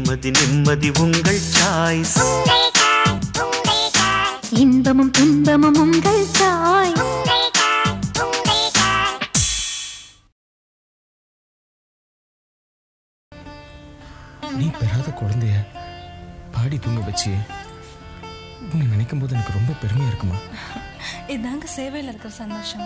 நிம்மதி நிம்மதி உங்கள் சாய்ஸ் இன்பமும் துன்பமும் உங்கள் சாய்ஸ் நீ பெறாத குழந்தைய பாடி தூங்க வச்சு உன்னை நினைக்கும் போது எனக்கு ரொம்ப பெருமையா இருக்குமா இதாங்க சேவையில் இருக்கிற சந்தோஷம்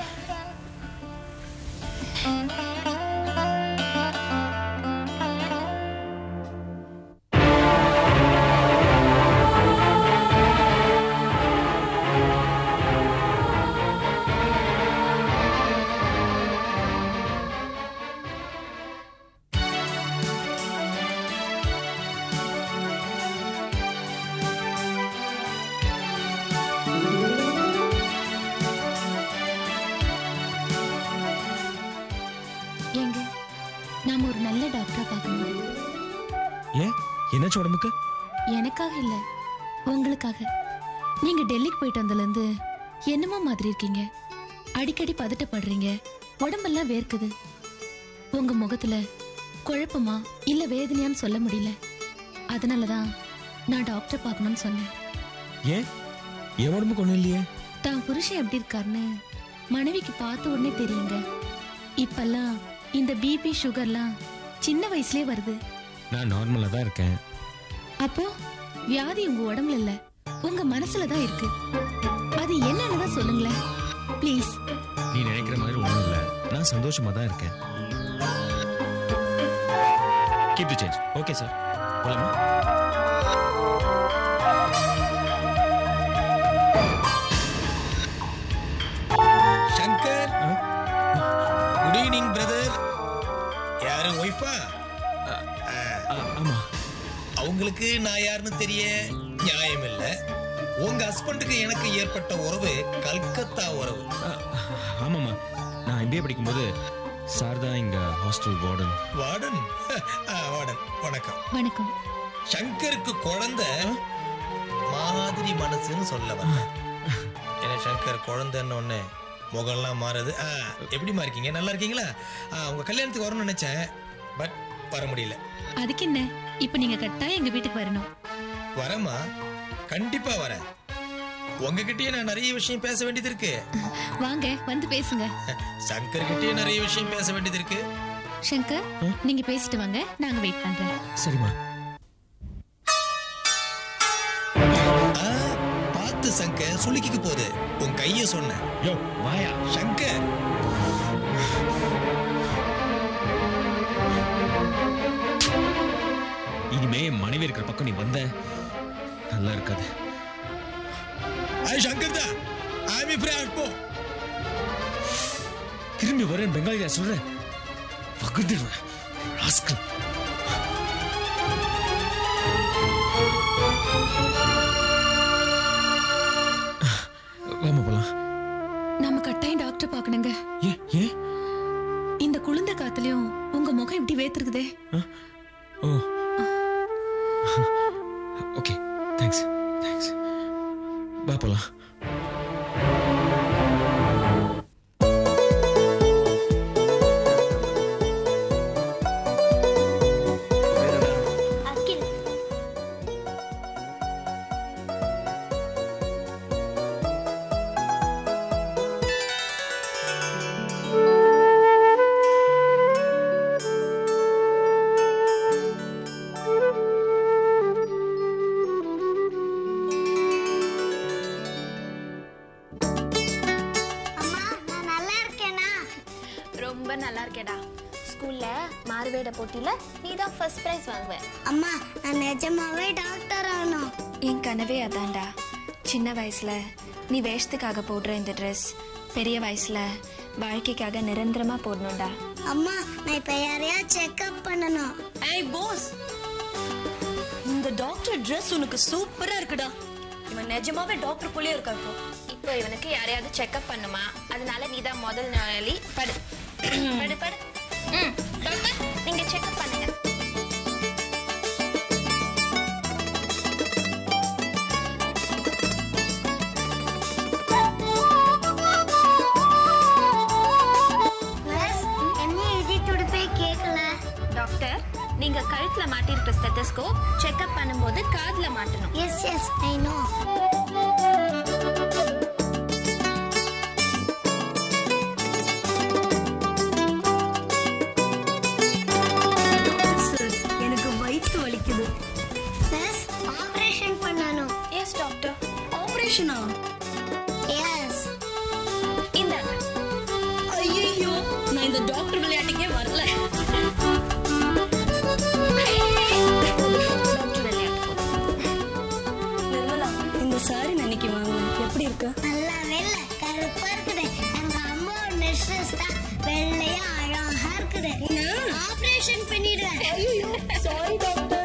ஏங்க நாம ஒரு நல்ல டாக்டரா பார்க்கணும் ஏன் என்னாச்சு உடம்புக்கு எனக்காக இல்ல உங்களுக்காக நீங்க டெல்லிக்கு போயிட்டு வந்ததுல இருந்து என்னமோ மாதிரி இருக்கீங்க அடிக்கடி பதட்டப்படுறீங்க உடம்பெல்லாம் வேர்க்குது உங்க முகத்துல குழப்பமா இல்ல வேதனையான்னு சொல்ல முடியல அதனாலதான் நான் டாக்டர் பார்க்கணும்னு சொன்னேன் ஏன் என் உடம்புக்கு ஒண்ணும் இல்லையே தான் புருஷன் எப்படி இருக்காருன்னு மனைவிக்கு பார்த்த உடனே தெரியுங்க இப்பெல்லாம் இந்த பிபி சுகர்லாம் சின்ன வயசுலயே வருது நான் நார்மலா தான் இருக்கேன் அப்போ வியாதி உங்க உடம்புல இல்ல உங்க மனசுல தான் இருக்கு அது என்னன்னு தான் சொல்லுங்களேன் ப்ளீஸ் நீ நினைக்கிற மாதிரி ஒண்ணும் இல்ல நான் சந்தோஷமா தான் இருக்கேன் keep to change okay sir போலாமா சங்கர் குட் ஈவினிங் பிரதர் யாரு ஒய்ஃபா ஆ, ஆமா அவங்களுக்கு நான் யாருன்னு தெரிய நியாயம் இல்ல உங்க ஹஸ்பண்டுக்கு எனக்கு ஏற்பட்ட உறவு கல்கத்தா உறவு ஆ, ஆமாம்மா நான் எம்பிஏ படிக்கும்போது சார் தான் இங்க ஹாஸ்டல் வார்டன் வார்டன் ஆ, வார்டன் வணக்கம் வணக்கம் சங்கருக்கு குழந்தை மாதிரி மனசுன்னு சொல்ல வந்தேன் ஏன்னா சங்கர் குழந்தைன்னு ஒண்ணு முகம்லாம் மாறுது ஆ, எப்படிம்மா இருக்கீங்க நல்லா இருக்கீங்களா ஆ, உங்க கல்யாணத்துக்கு வரணும்னு நினைச்சேன் பட் வர முடியல அதுக்கு என்ன இப்ப நீங்க கட்டாயம் எங்க வீட்டுக்கு வரணும் வரேம்மா கண்டிப்பா வரேன் உங்ககிட்டயே நான் நிறைய விஷயம் பேச வேண்டியது இருக்கு வாங்க வந்து பேசுங்க சங்கர் கிட்டயே நிறைய விஷயம் பேச வேண்டியது இருக்கு சங்கர் நீங்க பேசிட்டு வாங்க நாங்க வெயிட் பண்றேன் சரிம்மா ஆ, பார்த்து சங்கர் சுளுக்கிக்கு போகுது உன் கைய சொன்னேன் யோ வாயா சங்கர் இனிமே என் மனைவி இருக்கிற பக்கம் நீ வந்த நல்லா இருக்காது ஐ சங்கர் தான் ஐ போ திரும்பி வரேன் பெங்காலியா சொல்றேன் பகுதிடுவேன் ராஸ்கல் வாமா போலாம் நாம கட்டாயம் டாக்டர் பார்க்கணுங்க ஏன் ஏன் இந்த குளிர்ந்த காத்துலயும் உங்க முகம் இப்படி வேத்திருக்குதே ஓ ஓகே தேங்க்ஸ் தேங்க்ஸ் வா போலாம் அகில் அம்மா நான் நல்லா இருக்கேனா ரொம்ப நல்லா இருக்கேடா ஸ்கூல்ல மாறுவேட போட்டியில நீ தான் ஃபர்ஸ்ட் பிரைஸ் வாங்குவ அம்மா நான் நிஜமாவே டாக்டர் ஆகணும் என் கனவே அதான்டா சின்ன வயசுல நீ வேஷத்துக்காக போடுற இந்த ட்ரெஸ் பெரிய வயசுல வாழ்க்கைக்காக நிரந்தரமா போடணும்டா அம்மா நான் இப்ப யாரையா செக்அப் பண்ணணும் ஏய் போஸ் இந்த டாக்டர் ட்ரெஸ் உனக்கு சூப்பரா இருக்குடா இவன் நிஜமாவே டாக்டர் போலயே இருக்கா இப்போ இப்போ இவனுக்கு யாரையாவது செக்அப் பண்ணுமா அதனால நீ தான் முதல் நோயாளி படு படு படு ம் டாக்டர் நீங்க செக்அப் பண்ணுங்க மிஸ் என்ன எழுதி துடுப்பே கேட்கல டாக்டர் நீங்க கழுத்துல மாட்டிருக்கிற ஸ்டெத்தஸ்கோப் செக்அப் பண்ணும்போது காதுல மாட்டணும் எஸ் எஸ் ஐ நோ எனக்கு வயிற்று வலிக்குது நர்ஸ் ஆபரேஷன் பண்ணணும் எஸ் டாக்டர் ஆபரேஷனா எஸ் இந்தாங்க ஐயோ நான் இந்த டாக்டர் விளையாட்டுக்கே வரல டாக்டர் விளையாட்டு போதும். நிர்மலா இந்த சாரி நான் இன்னைக்கு வாங்கினேன் எப்படி இருக்கு நல்லா வெள்ளை கருப்பா இருக்குது எங்க அம்மாவோட நர்சஸ் தான் வெள்ளையா அழகா இருக்குது ஆபரேஷன் பண்ணிடுவேன் sorry doctor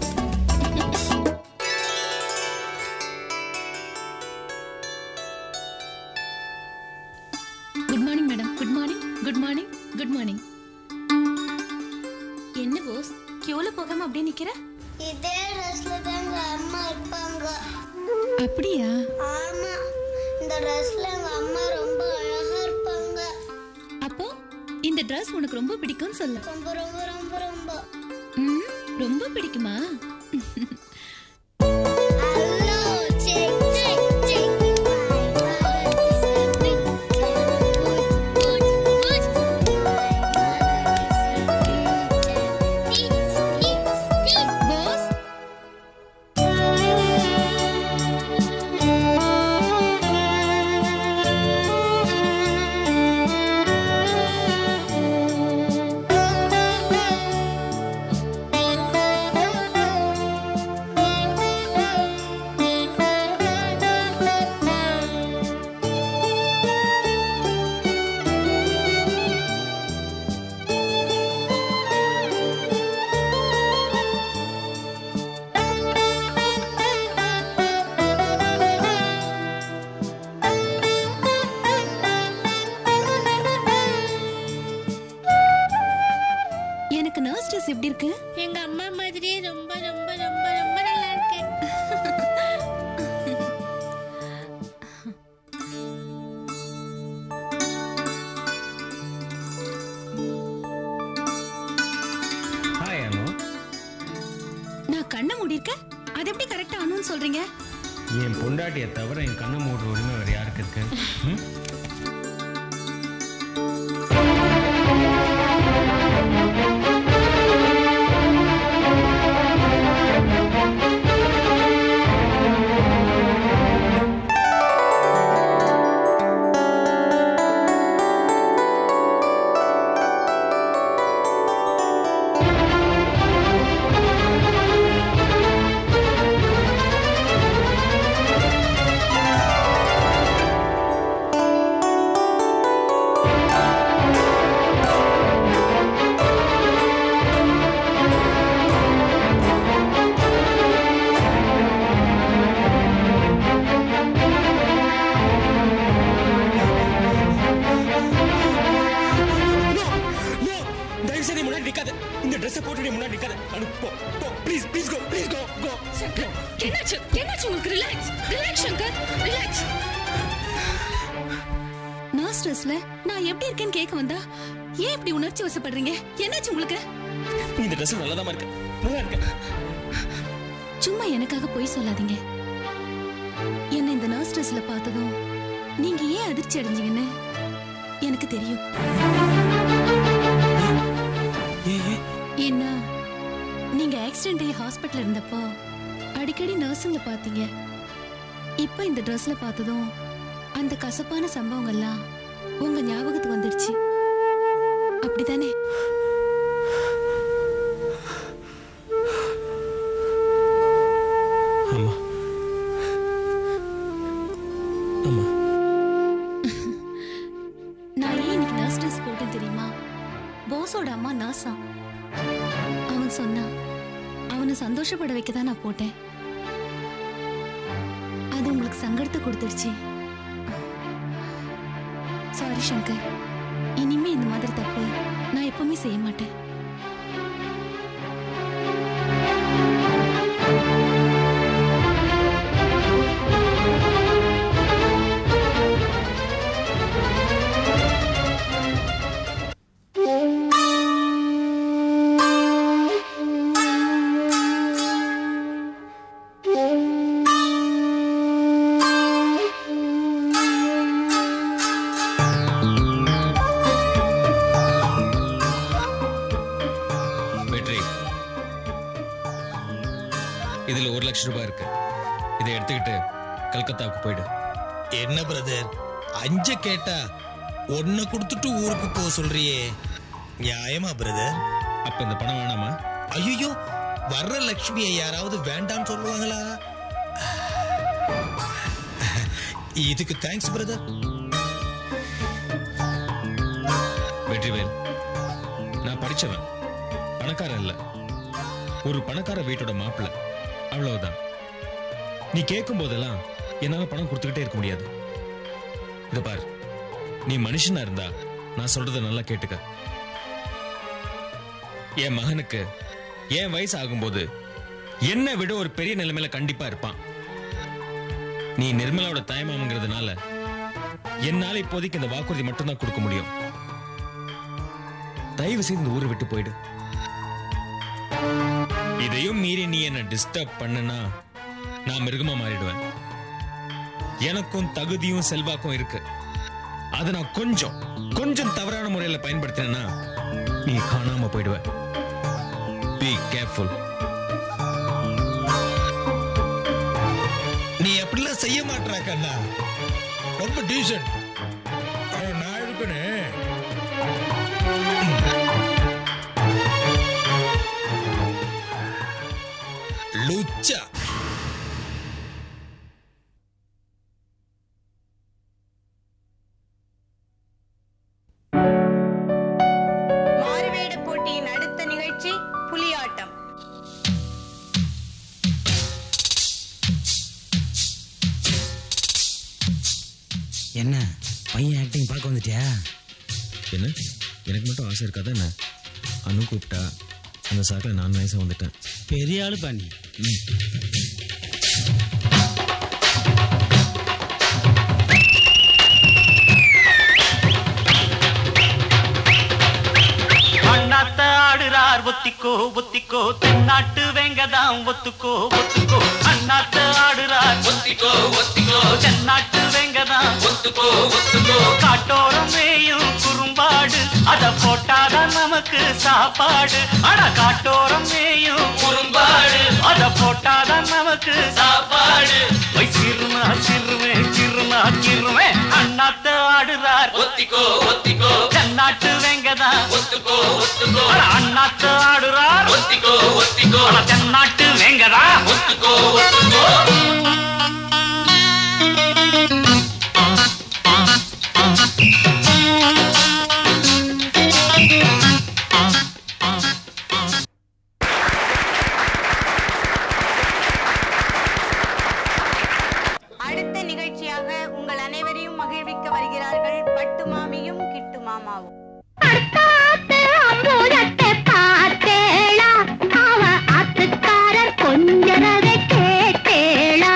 good morning madam good morning good morning good morning என்ன போஸ் கியூல போகாம அப்படியே நிக்கிற இதே ட்ரெஸ்ல தான் எங்க அம்மா இருப்பாங்க அப்படியா ஆமா இந்த ட்ரெஸ்ல எங்க அம்மா ரொம்ப அழகா இருப்பாங்க அப்போ இந்த Dress உனக்கு ரொம்ப பிடிக்கும்னு சொல்லு ரொம்ப ரொம்ப ரொம்ப ரொம்ப ம், ரொம்ப பிடிக்குமா ஹலோ செக் செக் செக் போஸ் எனக்கு நர்ஸ் ட்ரெஸ் எப்படி இருக்கு எங்க அம்மா மாதிரியே ரொம்ப ரொம்ப ரொம்ப ரொம்ப நல்லா இருக்கு ஹாய் அனு நான் கண்ணை மூடிருக்கேன் அது எப்படி கரெக்டா அணுன்னு சொல்றீங்க என் பொண்டாட்டியை தவிர என் கண்ணை மூடுற உரிமை வேறு யாருக்கு இருக்கு ம்? நோ தயவு செய்து முன்னாடி நிக்காத இந்த ட்ரெஸ்ஸை போட்டுட்டு முன்னாடி நிக்காத அனு போ போ please please go please go go என்னாச்சு என்னாச்சு உங்களுக்கு relax relax Shankar relax nurse ட்ரெஸ்ல நான் எப்படி இருக்கேன்னு கேட்க வந்தா ஏன் இப்படி உணர்ச்சி வசப்படுறீங்க என்னாச்சு உங்களுக்கு இந்த ட்ரெஸ் நல்லா தான் இருக்கு நல்லா இருக்கு சும்மா எனக்காக போய் சொல்லாதீங்க என்ன இந்த நர்ஸ் ட்ரெஸ்ல பார்த்ததும் நீங்க ஏன் அதிர்ச்சி அடைஞ்சீங்கன்னு எனக்கு தெரியும் ஏன்னா நீங்க ஆக்சிடென்ட் ஆகி ஹாஸ்பிட்டல் இருந்தப்போ அடிக்கடி நர்ஸுங்களை பார்த்தீங்க இப்போ இந்த ட்ரெஸ்ல பார்த்ததும் அந்த கசப்பான சம்பவங்கள்லாம் உங்க ஞாபகத்துக்கு வந்துடுச்சு அப்படிதானே ஆமா ஆமா நான் ஏன் இன்னைக்கு நர்ஸ் ட்ரெஸ் போட்டேன் தெரியுமா போஸோட அம்மா நர்ஸா அவன் சொன்னான் அவனை சந்தோஷப்பட வைக்க தான் நான் போட்டேன் அது உங்களுக்கு சங்கடத்தை கொடுத்துடுச்சு சாரி சங்கர் இனிமே இந்த மாதிரி தப்பு நான் எப்பவுமே செய்ய மாட்டேன் லட்சம் ரூபாய் இருக்கு இதை எடுத்துக்கிட்டு கல்கத்தாவுக்கு போயிடு என்ன பிரதர் அஞ்ச கேட்டா ஒன்ன கொடுத்துட்டு ஊருக்கு போக சொல்றியே நியாயமா பிரதர் அப்ப இந்த பணம் வேணாமா ஐயோ வர்ற லக்ஷ்மியை யாராவது வேண்டாம்னு சொல்லுவாங்களா இதுக்கு தேங்க்ஸ் பிரதர் வெற்றிவேல் நான் படிச்சவன் பணக்காரன் இல்ல ஒரு பணக்கார வீட்டோட மாப்பிள்ளை அவ்வளவுதான் நீ கேட்கும் போதெல்லாம் என்னால பணம் கொடுத்துக்கிட்டே இருக்க முடியாது இத பார் நீ மனுஷனா இருந்தா நான் சொல்றத நல்லா கேட்டுக்க என் மகனுக்கு என் வயசு ஆகும்போது என்னை விட ஒரு பெரிய நிலைமையில கண்டிப்பா இருப்பான் நீ நிர்மலாவோட தயமாமங்கிறதுனால என்னால இப்போதைக்கு இந்த வாக்குறுதி மட்டும்தான் கொடுக்க முடியும் தயவு செய்து இந்த ஊரை விட்டு போயிடு இதையும் மீறி நீ என்ன டிஸ்டர்ப் பண்ணனா நான் மிருகமா மாறிடுவேன் எனக்கும் தகுதியும் செல்வாக்கும் இருக்கு அதை நான் கொஞ்சம் கொஞ்சம் தவறான முறையில பயன்படுத்தினா நீ காணாம போயிடுவ பி கேர்ஃபுல் நீ அப்படிலாம் செய்ய மாட்டா கண்ணா ரொம்ப டீசன்ட் ஆனா நான் இருக்கனே லுச்சா மாறுவேட போட்டியின் அடுத்த நிகழ்ச்சி புலியாட்டம் என்ன பையன் ஆக்டிங் பார்க்க வந்துட்டியா என்ன எனக்கு மட்டும் ஆசை இருக்காதா என்ன அனு கூப்பிட்டா அந்த சாக்கில் நான் வயசாக வந்துட்டேன் பெரிய ஆளு பண்ணி அண்ணாத்த ஆடுறார் ஒத்திக்கோ ஒத்திக்கோ தென்னாட்டு வெங்கதாம் ஒத்துக்கோ ஒத்துக்கோ அண்ணாத்த ஆடுறார் ஒத்திக்கோ ஒத்திக்கோ தென்னாட்டு வெங்கதாம் ஒத்துக்கோ ஒத்துக்கோ காட்டோரம் மேயும் குறும்பாடு அத போட்டாதான் நமக்கு சாப்பாடு அட காட்டோரம் மேயும் குறும்பாடு அத போட்டாதான் நமக்கு சாப்பாடு போய் சிறுனா சிறுமே சிறுனா சிறுமே அண்ணாத்த ஆடுறார் ஒத்திக்கோ ஒத்திக்கோ தென்னாட்டு வெங்கதா ஒத்துக்கோ ஒத்துக்கோ அண்ணாத்த ஆடுறார் ஒத்திக்கோ ஒத்திக்கோ தென்னாட்டு வெங்கதா ஒத்துக்கோ ஒத்துக்கோ அடுத்த நிகழ்ச்சியாக உங்கள் அனைவரையும் மகிழ்விக்க வருகிறார்கள் பட்டு மாமியும் கிட்டு மாமாவும் கொஞ்சரதை கேட்டேளா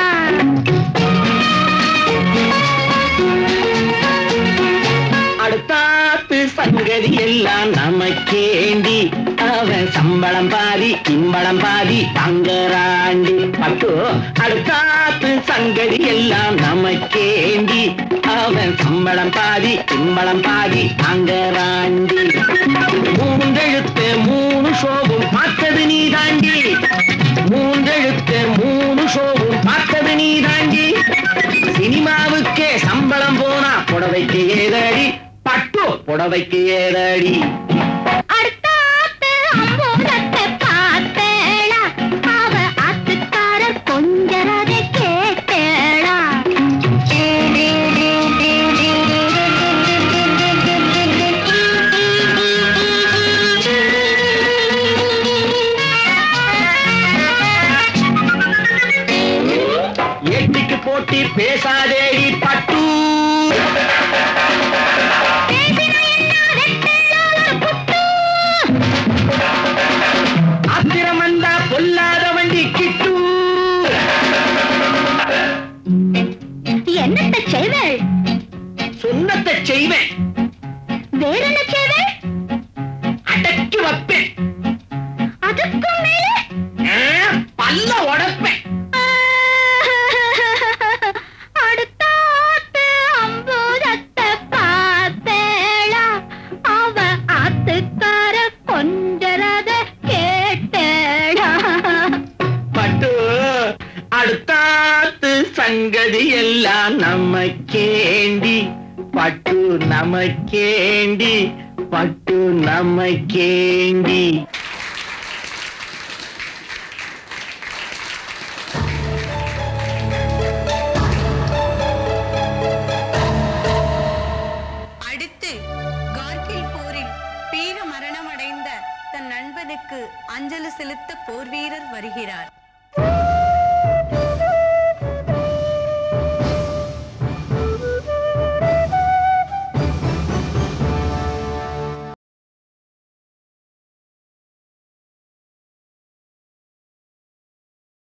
அடுத்தாத்து சங்கதி எல்லாம் நமக்கேண்டி அவன் சம்பளம் பாதி கிம்பளம் பாதி தங்கராண்டி பட்டு அடுத்தாத்து சங்கதி எல்லாம் நமக்கேண்டி அவன் சம்பளம் பாதி கிம்பளம் பாதி தங்கராண்டி மூன்றெழுத்து மூணு ஷோவும் பார்த்தது நீ தாண்டி மூன்றெழுத்து மூணு ஷோவும் பார்த்தது நீ தாண்டி சினிமாவுக்கே சம்பளம் போனா புடவைக்கு ஏதடி பட்டு புடவைக்கு ஏதடி கொஞ்சரதை கேட்டேளா எட்டிக்கு போட்டி பேசாதேடி பட்டு ஆத்திரம் வந்தா பொல்லாத வண்டி கிட்டு என்னத்த செய்வேள் சொன்னத்தை செய்வேன் வேற என்ன செய்வேள் அடக்கி வைப்பேன் அதுக்கும் மேலே ஆ, பல்ல உடப்பேன் அடுத்தாத்து அம்புதத்தை பார்த்தேளா அவ ஆத்துக்கார கொஞ்சரத கேட்டேளா பட்டு நமக்கேண்டி பட்டு நமக்கேண்டி அடுத்து கார்கில் போரில் வீர மரணமடைந்த தன் நண்பனுக்கு அஞ்சலி செலுத்த போர் வீரர் வருகிறார்